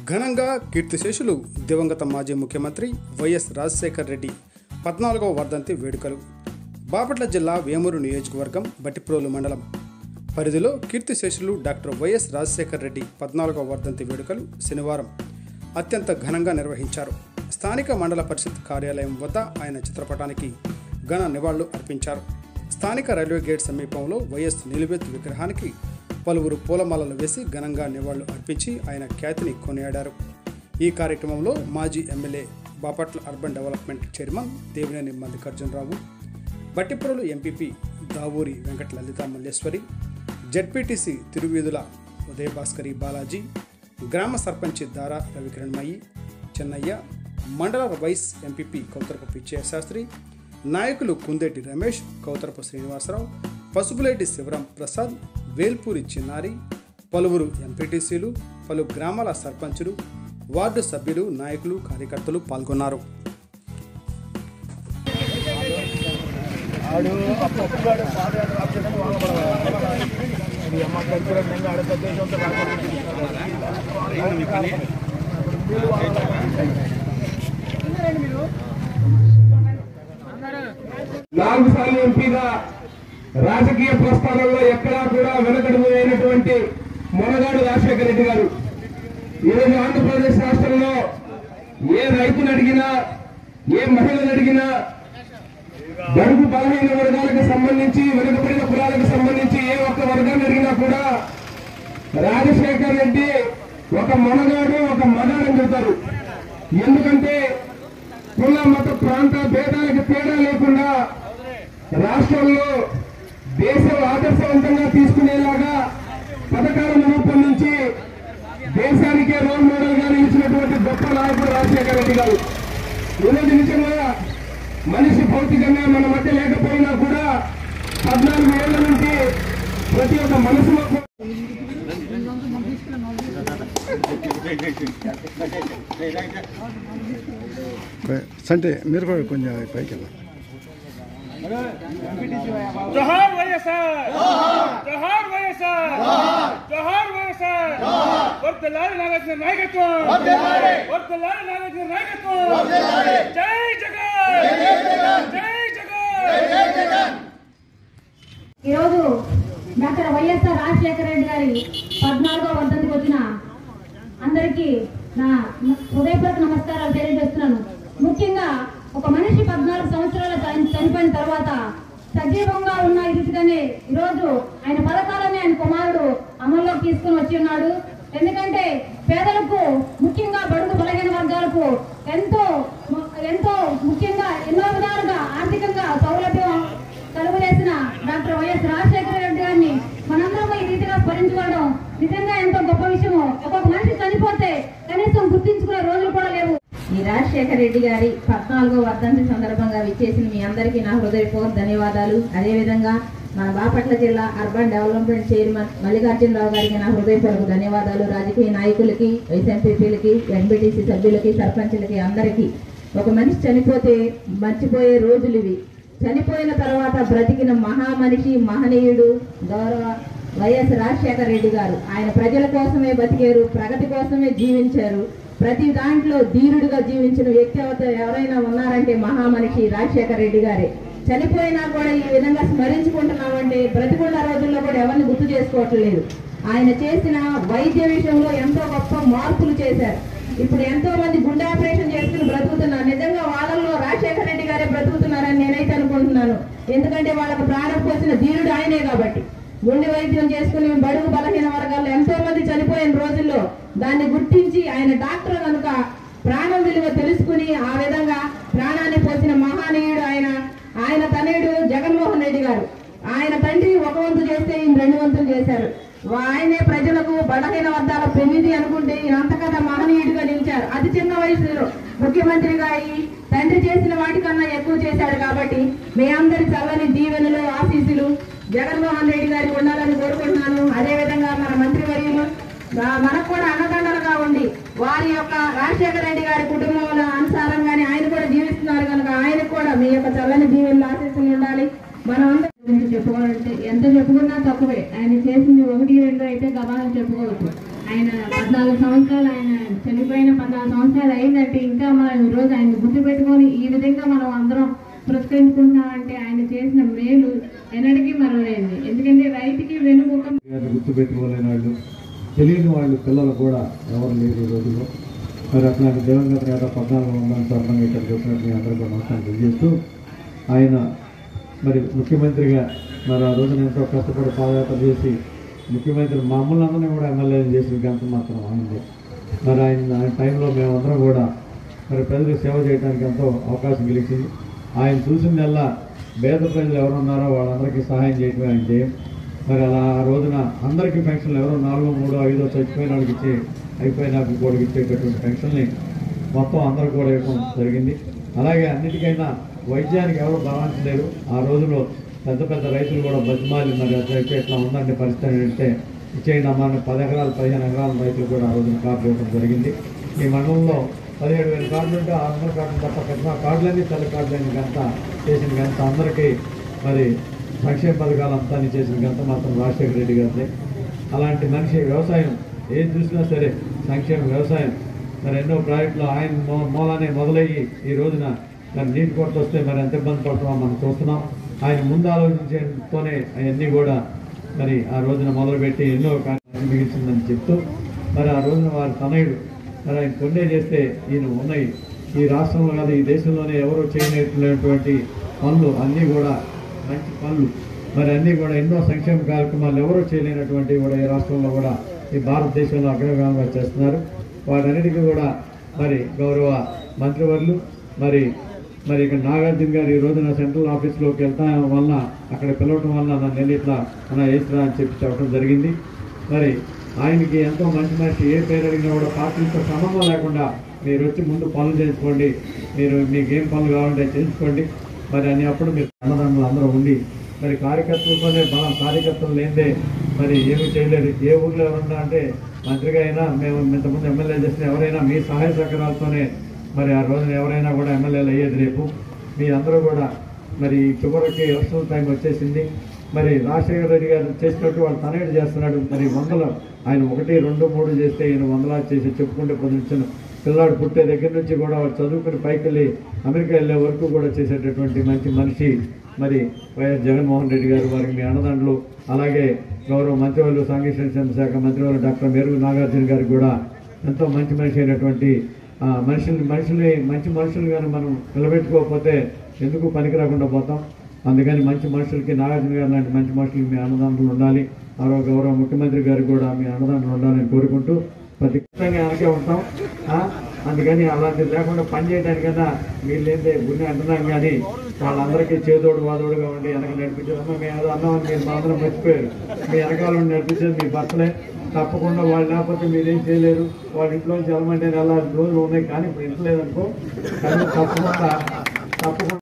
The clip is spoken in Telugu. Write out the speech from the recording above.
ఘనంగా కీర్తిశేషులు దివంగత మాజీ ముఖ్యమంత్రి వైఎస్ రాజశేఖర్ రెడ్డి పద్నాలుగవ వర్ధంతి వేడుకలు బాపట్ల జిల్లా వేమూరు నియోజకవర్గం బట్టిప్రోలు మండలం పరిధిలో కీర్తిశేషులు డాక్టర్ వైఎస్ రాజశేఖర్ రెడ్డి పద్నాలుగవ వర్ధంతి వేడుకలు శనివారం అత్యంత ఘనంగా నిర్వహించారు స్థానిక మండల పరిషత్ కార్యాలయం వద్ద ఆయన చిత్రపటానికి ఘన నివాళులు అర్పించారు స్థానిక రైల్వే గేట్ సమీపంలో వైఎస్ నిలువెత్తు విగ్రహానికి పలువురు పూలమాలలు వేసి ఘనంగా నివాళులు అర్పించి ఆయన ఖ్యాతిని కొనియాడారు ఈ కార్యక్రమంలో మాజీ MLA Bapatla urban development chairman Devineni Mallikarjunarao Battiprolu MPP Davuri Venkata Lalitha Malleswari ZPTC Thiruveedhula Udayabhaskari Balaji గ్రామ సర్పంచి దారా రవికిరణ్మయి చెన్నయ్య మండల వైస్ ఎంపీపీ కౌతరపు పిచ్చయ్య శాస్త్రి నాయకులు కుందేటి రమేష్ కౌతరపు శ్రీనివాసరావు పసుపులేటి శివరాం ప్రసాద్ వేల్పూరి చిన్నారి పలువురు ఎంపీటీసీలు పలు గ్రామాల సర్పంచులు వార్డు సభ్యులు నాయకులు కార్యకర్తలు పాల్గొన్నారు ఆడు అప్పగాడు పాడాడు రాక్షసుడు వాడబడవాలి ఇది అమ్మ కడుపులో నింగా ఆడ ప్రదేశంతో నాలుగు సార్లు ఎంపీగా రాజకీయ ప్రస్థానంలో ఎక్కడా కూడా వెనకడిపోయినటువంటి మొనగాడు రాజశేఖర రెడ్డి గారు ఈరోజు ఆంధ్రప్రదేశ్ రాష్ట్రంలో ఏ రైతును అడిగినా ఏ మహిళను అడిగినా బడుగు బలహీన వర్గాలకు సంబంధించి వెనుకబడిన కులాలకు సంబంధించి ఏ ఒక్క వర్గాన్ని అడిగినా కూడా రాజశేఖర్ రెడ్డి ఒక మొనగాడు ఒక మగాడని చెబుతారు ఎందుకంటే కుల మత ప్రాంత భేదాలకు తేడా లేకుండా రాష్ట్రంలో దేశం ఆదర్శవంతంగా తీసుకునేలాగా పథకాలను రూపొందించి దేశానికే రోల్ మోడల్ గా నిలిచినటువంటి గొప్ప నాయకుడు రాజశేఖర రెడ్డి గారు ఈరోజు నిజంగా మనిషి భౌతికంగా మన మధ్య లేకపోయినా కూడా పద్నాలుగు ఏళ్ల నుంచి ప్రతి ఒక్క మనసులో కూడా సంటే మీరు కూడా కొంచెం పైకి వెళ్ళండి జోహార్ వైఎస్ఆర్ జోహార్ వైఎస్ఆర్ జోహార్ వైఎస్ఆర్ వర్దలాలి నాగార్జున నాయకత్వం వర్దలాలి నాగార్జున నాయకత్వం జై జగన్ జై జగన్ ఈరోజు డాక్టర్ వైఎస్ఆర్ రాజశేఖర రెడ్డి గారి పద్నాలుగో వర్ధంతికి వచ్చిన అందరికీ నా హృదయపూర్వక నమస్కారాలు తెలియజేస్తున్నాను ముఖ్యంగా ఒక మనిషి పద్నాలుగు సంవత్సరాల చని- చనిపోయిన తర్వాత సజీవంగా ఉన్న ఈ రీతిగానే ఈరోజు ఆయన పథకాలని ఆయన కుమారుడు అమల్లోకి తీసుకుని వచ్చి ఉన్నాడు ఎందుకంటే పేదలకు ముఖ్యంగా బడుగు బలహీన వర్గాలకు ఎంతో ము- ఎంతో ముఖ్యంగా ఎన్నో విధాలుగా ఆర్థికంగా సౌలభ్యం కలుగులేసిన డాక్టర్ వైఎస్ రాజశేఖర రెడ్డి గారిని మనందరం ఈ రీతిగా స్మరించుకోవడం నిజంగా ఎంతో గొప్ప విషయము ఒక్కొక్క మనిషి చనిపోతే కనీసం గుర్తించుకునే రోజులు కూడా లేవు ఈ రాజశేఖర రెడ్డి గారి పద్నాలుగో వర్ధంతి సందర్భంగా విచ్చేసిన మీ అందరికీ నా హృదయపూర్వక ధన్యవాదాలు అదేవిధంగా మన బాపట్ల జిల్లా అర్బన్ డెవలప్మెంట్ చైర్మన్ మల్లికార్జునరావు గారికి నా హృదయపూర్వక ధన్యవాదాలు రాజకీయ నాయకులకి వైస్ ఎంపీపీలకి ఎంపీటీసీ సభ్యులకి సర్పంచులకి అందరికీ ఒక మనిషి చనిపోతే మర్చిపోయే రోజులు ఇవి చనిపోయిన తర్వాత బ్రతికిన మహామనిషి మహనీయుడు గౌరవ వైఎస్ రాజశేఖర రెడ్డి గారు ఆయన ప్రజల కోసమే బతికారు ప్రగతి కోసమే జీవించారు ప్రతి దాంట్లో ధీరుడుగా జీవించిన వ్యక్తి ఎవత- ఎవరైనా ఉన్నారంటే మహామనిషి రాజశేఖర రెడ్డి గారే చనిపోయినా కూడా ఈ విధంగా స్మరించుకుంటున్నామంటే బ్రతికున్న రోజుల్లో కూడా ఎవరిని గుర్తు చేసుకోవట్లేదు ఆయన చేసిన వైద్య విషయంలో ఎంతో గొప్ప మార్పులు చేశారు ఇప్పుడు ఎంతో మంది గుండె ఆపరేషన్ చేసుకుని బ్రతుకుతున్నారు నిజంగా వాళ్ళల్లో రాజశేఖర రెడ్డి గారే బ్రతుకుతున్నారని నేనైతే అనుకుంటున్నాను ఎందుకంటే వాళ్ళకు ప్రాణం పోసిన ధీరుడు ఆయనే కాబట్టి గుండె వైద్యం చేసుకుని బడుగు బలహీన వర్గాల్లో ఎంతో మంది చనిపోయిన రోజుల్లో దాన్ని గుర్తించి ఆయన డాక్టర్ కనుక ప్రాణం విలువ తెలుసుకుని ఆ విధంగా ప్రాణాన్ని పోసిన మహానీయుడు ఆయన ఆయన తనయుడు జగన్మోహన్ రెడ్డి గారు ఆయన తండ్రి ఒక వంతు చేస్తే ఈయన రెండు వంతులు చేశారు ఆయనే ప్రజలకు బలహీన వర్గాల ప్రతినిధి అనుకుంటే ఈయన అంతకన్నా మహనీయుడిగా నిలిచారు అతి చిన్న వయసులో ముఖ్యమంత్రిగా ఈ తండ్రి చేసిన వాటికన్నా ఎక్కువ చేశాడు కాబట్టి మీ అందరి చల్లని దీవెనలు ఆశీస్సులు జగన్మోహన్ రెడ్డి గారికి ఉండాలని కోరుకుంటున్నాను అదేవిధంగా మన మంత్రివర్యులు ఆ, మనకు కూడా అన్నదండలుగా ఉండి వారి యొక్క రాజశేఖర రెడ్డి గారి కుటుంబంలో అనుసారంగానే ఆయన కూడా జీవిస్తున్నారు కనుక ఆయనకు కూడా మీ యొక్క చల్లని దీవెనలు ఆశీస్సులు ఉండాలి మనం అందరం గురించి చెప్పుకోవాలంటే ఎంత చెప్పుకున్నా తక్కువే ఆయన చేసింది ఒకటి రెండు అయితే గబాలని చెప్పుకోవచ్చు ఆయన పద్నాలుగు సంవత్సరాల రోజు ఆయన చనిపోయిన పద్నాలుగు సంవత్సరాలు అయిందంటే ఇంకా మనం ఈ రోజు ఆయన గుర్తు పెట్టుకొని ఈ విధంగా మనం అందరం పురస్కరించుకుంటున్నామంటే ఆయన చేసిన మేలు ఎన్నటికీ మరవలేదు ఎందుకంటే రైతుకి వెనుముక గారిని గుర్తుపెట్టుకోలేని వాళ్ళు తెలియని వాళ్ళు పిల్లలు కూడా ఎవరు లేరు ఈ రోజుల్లో మరి అట్లాంటి దివంగత నేత పద్నాలుగు వందల సందర్భంగా ఇక్కడికి వచ్చినట్టు మీ అందరికీ నమస్కారం తెలియజేస్తూ ఆయన మరి ముఖ్యమంత్రిగా మరి ఆ రోజున ఎంతో కష్టపడి పాదయాత్ర చేసి ముఖ్యమంత్రి మమ్మల్ని అందరినీ కూడా ఎమ్మెల్యేలు చేసిన ఘనత మాత్రం ఆయనదే మరి ఆయన ఆయన టైంలో మేమందరం కూడా మరి ప్రజలకు సేవ చేయడానికి ఎంతో అవకాశం గెలిచింది ఆయన చూసిందల్లా పేద ప్రజలు ఎవరున్నారో వాళ్ళందరికీ సహాయం చేయడమే ఆయన చేయం మరి అలా ఆ రోజున అందరికీ పెన్షన్లు ఎవరో నాలుగో మూడో ఐదో చచ్చిపోయిన వాళ్ళకి ఇచ్చే అయిపోయినాక కూడా ఇచ్చేటటువంటి పెన్షన్ని మొత్తం అందరూ కూడా ఇవ్వడం జరిగింది అలాగే అన్నిటికైనా వైద్యానికి ఎవరు భావించలేరు ఆ రోజులో పెద్ద పెద్ద రైతులు కూడా బతిమాలి మరి అట్లయితే ఇట్లా ఉందండి పరిస్థితి అంటే ఇచ్చేయండి అమ్మా అని పది ఎకరాలు పదిహేను ఎకరాల రైతులు కూడా ఆ రోజున కార్డు ఇవ్వడం జరిగింది ఈ మండలంలో పదిహేడు వేల కార్డులు ఉంటే ఆరు వందల కార్డులు తప్ప కట్టిన కార్డులన్నీ తెల్ల కార్డులన్నీ గంట చేసిన గంట అందరికీ మరి సంక్షేమ పథకాలు అంతా చేసిన గంట మాత్రం రాజశేఖర రెడ్డి గారిదే అలాంటి మనిషి వ్యవసాయం ఏది చూసినా సరే సంక్షేమ వ్యవసాయం మరి ఎన్నో ప్రాజెక్టులు ఆయన మూ- మూలానే మొదలయ్యి ఈ రోజున మరి నీటి కొరత వస్తే మరి ఎంత ఇబ్బంది పడుతున్నామో మనం చూస్తున్నాం ఆయన ముందు ఆలోచించేతోనే అవన్నీ కూడా మరి ఆ రోజున మొదలుపెట్టి ఎన్నో కార్యక్రమాలు మిగిల్చిందని చెప్తూ మరి ఆ రోజున వారి తనయుడు మరి ఆయన కొన్నే చేస్తే ఈయన ఉన్నాయి ఈ రాష్ట్రంలో కాదు ఈ దేశంలోనే ఎవరు చేయనటువంటి పనులు అన్నీ కూడా మంచి పనులు మరి అన్నీ కూడా ఎన్నో సంక్షేమ కార్యక్రమాలు ఎవరు చేయలేనటువంటివి కూడా ఈ రాష్ట్రంలో కూడా ఈ భారతదేశంలో అగ్రగామంగా చేస్తున్నారు వాటన్నిటికీ కూడా మరి గౌరవ మంత్రివర్లు మరి మరి ఇక్కడ నాగార్జున గారు ఈ రోజున సెంట్రల్ ఆఫీస్లోకి వెళ్తా వలన అక్కడ పిలవటం వలన నన్ను వెళ్ళి ఇట్లా అన్న వేసిరా అని చెప్పి చెప్పడం జరిగింది మరి ఆయనకి ఎంతో మంచి మనిషి ఏ పేరు అడిగినా కూడా పార్టీలతో సంబంధం లేకుండా మీరు వచ్చి ముందు పనులు చేసుకోండి మీరు మీకు ఏం పనులు కావాలంటే చేసుకోండి మరి అని అప్పుడు మీరు అన్నదమ్ములు అందరూ ఉండి మరి కార్యకర్తలతోనే బలం కార్యకర్తలు లేదే మరి ఏమీ చేయలేదు ఏ ఊర్లో ఎవరన్నా అంటే మంత్రిగా అయినా మేము ఇంతకుముందు ఎమ్మెల్యే చేసిన ఎవరైనా మీ సహాయ సహకారాలతోనే మరి ఆ రోజున ఎవరైనా కూడా ఎమ్మెల్యేలు అయ్యేది రేపు మీ అందరూ కూడా మరి చివరికి ఎలక్షన్ టైం వచ్చేసింది మరి రాజశేఖర రెడ్డి గారు చేసినట్టు వాళ్ళు తనయుడు చేస్తున్నాడు మరి వందల ఆయన ఒకటి రెండు మూడు చేస్తే ఈయన వందలా చేసి చెప్పుకుంటే పొందించిన పిల్లాడు పుట్టే దగ్గర నుంచి కూడా వాడు చదువుకుని పైకి వెళ్ళి అమెరికా వెళ్ళే వరకు కూడా చేసేటటువంటి మంచి మనిషి మరి వైఎస్ జగన్మోహన్ రెడ్డి గారు వారికి మీ అన్నదండలు అలాగే గౌరవ మంత్రివర్యులు సాంఘిక సంక్షేమ శాఖ మంత్రివర్యులు డాక్టర్ మెరుగు నాగార్జున గారికి కూడా ఎంతో మంచి మనిషి అయినటువంటి ఆ, మనుషుల్ని మనుషుల్ని మంచి మనుషులు కానీ మనం నిలబెట్టుకోకపోతే ఎందుకు పనికి రాకుండా పోతాం అందుకని మంచి మనుషులకి నాగార్జున గారు లాంటి మంచి మనుషులకి మీ అన్నదాంతులు ఉండాలి మరో గౌరవ ముఖ్యమంత్రి గారికి కూడా మీ అన్నదాంతులు ఉండాలని కోరుకుంటూ ప్రతి ఖచ్చితంగా వెనకే ఉంటాం ఆ? అందుకని అలాంటిది లేకుండా పని చేయడానికన్నా వీళ్ళేంటే గుండె అంటున్నాం కానీ వాళ్ళందరికీ చేదోడు వాదోడుగా ఉండి వెనక నడిపించారు అమ్మ మేము ఏదో అన్నామని మీరు మాత్రం మర్చిపోయారు మీ వెనకాల ఉండి నడిపించేది మీ భర్తలే తప్పకుండా వాళ్ళు లేకపోతే మీరేం చేయలేరు వాళ్ళ ఇంట్లోంచి వెళ్ళమంటే నెల రోజులు ఉన్నాయి కానీ ఇప్పుడు ఇంట్లో లేదనుకో కానీ తప్పకుండా తప్పకుండా